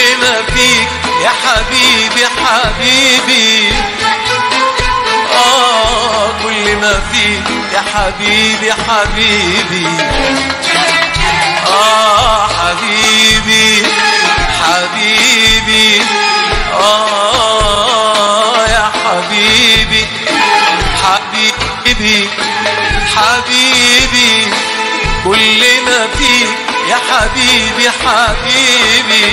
ما فيك يا حبيبي حبيبي آه كل ما فيك يا حبيبي حبيبي آه حبيبي حبيبي آه يا حبيبي حبيبي حبيبي كل ما فيك يا حبيبي حبيبي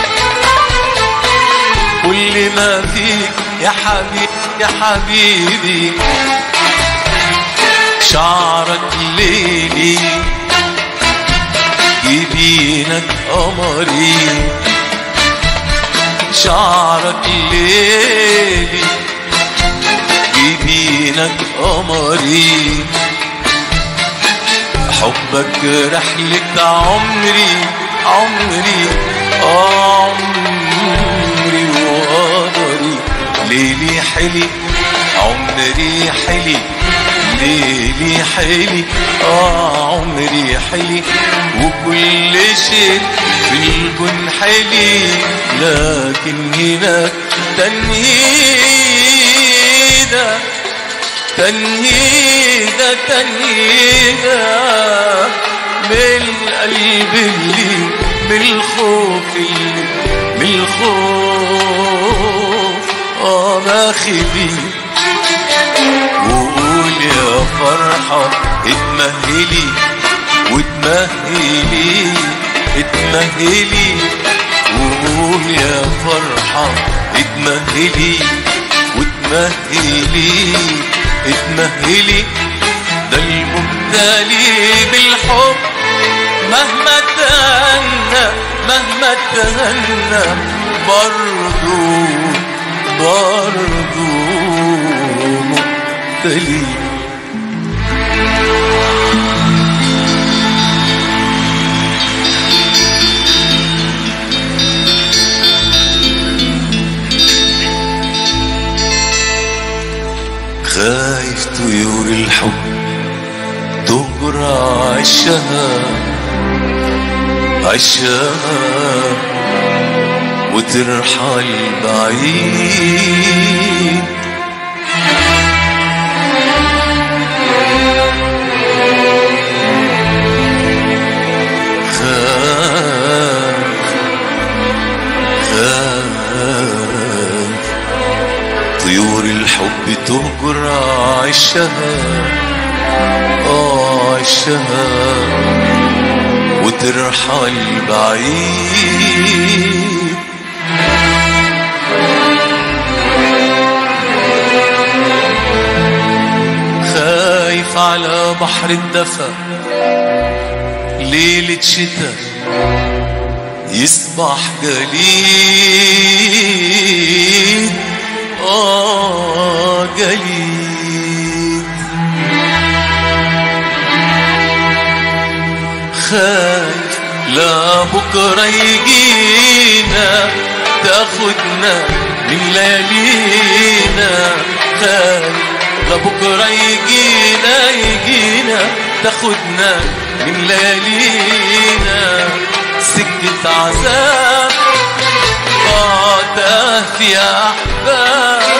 كل ما فيك يا حبيبي يا حبيبي شعرك ليلي جبينك قمري شعرك ليلي جبينك قمري حبك رحلة عمري عمري آه عمري وقدري ليلي حلي عمري حلي ليلي حلي آه عمري حلي وكل شيء في الكون حلي لكن هناك تنهيدة تنهيدة تنهيدة من القلب اللي من الخوف اللي من الخوف اه ما خبي وقول يا فرحة اتمهلي واتمهلي اتمهلي وقول يا فرحة اتمهلي واتمهلي اتمهلي ده المبتلي بالحب مهما تهنى مهما تهنى برضو برضو مبتلي خايف طيور الحب تجرى عشها عشها وترحل بعيد خاف خاف طيور الحب تهجر عشها آه عشها وترحل بعيد خايف على بحر الدفا ليلة شتاء يصبح جليد آه جليد خايف لا بكرة يجينا تاخدنا من ليالينا خايف لا بكرة يجينا يجينا تاخدنا من ليالينا سكة عذاب قاطعت يا أحباب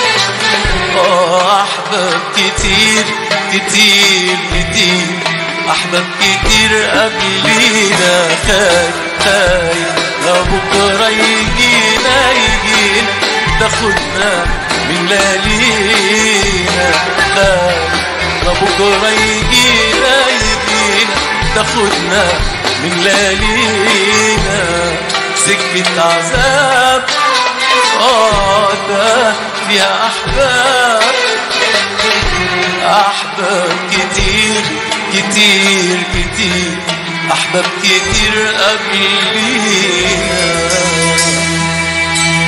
آه أحباب كتير كتير كتير أحباب كتير قبلينا خايف خايف لا بكرة يجينا يجينا تاخدنا من ليالينا خايف لا بكرة يجينا يجينا تاخدنا من ليالينا سكة عذاب آه ده فيها أحباب أحباب كتير كتير كتير أحباب كتير قبلينا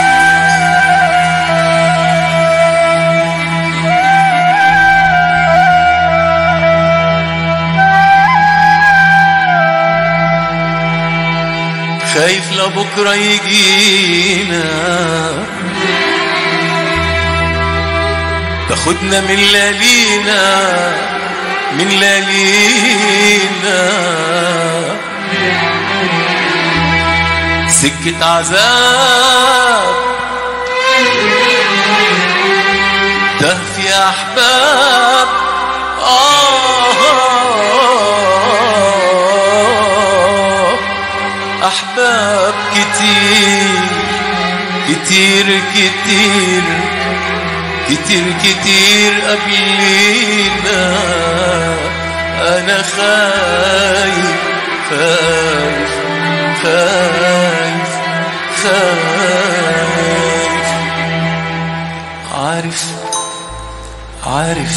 خايف لبكرة يجينا تاخدنا من ليالينا من ليالينا سكة عذاب ده في أحباب آه أحباب كتير كتير كتير كتير كتير قبلينا أنا خايف خايف خايف خايف عارف عارف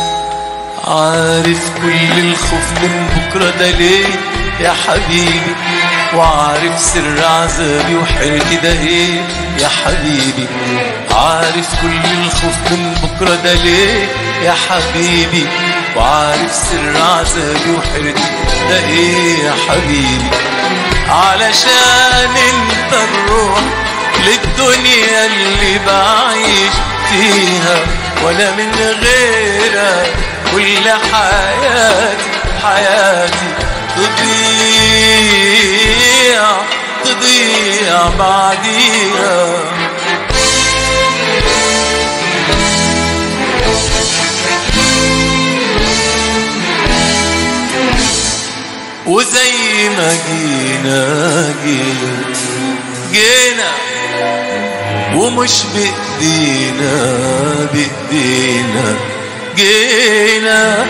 عارف كل الخوف من بكرة ده ليه يا حبيبي وعارف سر عذابي وحيرتي ده ايه يا حبيبي عارف كل الخوف من بكرة ده ليه يا حبيبي وعارف سر عذابي وحيرتي ده ايه يا حبيبي علشان انت الروح للدنيا اللي بعيش فيها وانا من غيرك كل حياتي حياتي تضيع تضيع بعديها وزي ما جينا جينا جينا ومش بإيدينا بإيدينا جينا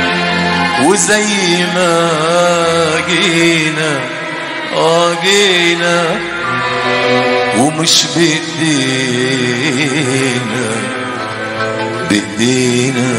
وزي ما جينا اه جينا ومش بإيدينا بإيدينا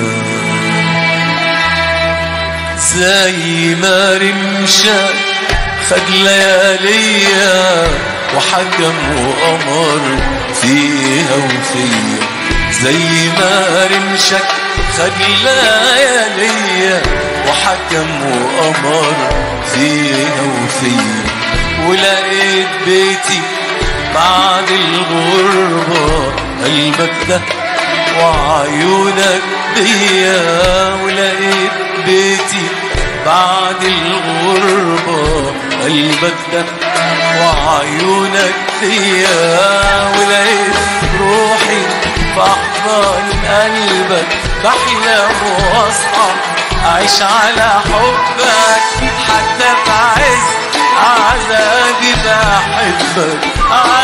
زي ما رمشك خد لياليا وحكم وأمر فيها وفيا زي ما رمشك خد لياليا وحكم وأمر فيها وفيا ولقيت بيتي بعد الغربة قلبك ده وعيونك بيا ولقيت بيتي بعد الغربة قلبك ده وعيونك فيا ولقيت روحي في أحضان قلبك بحلم وأصحى أعيش على حبك حتى في عز عذابي بحبك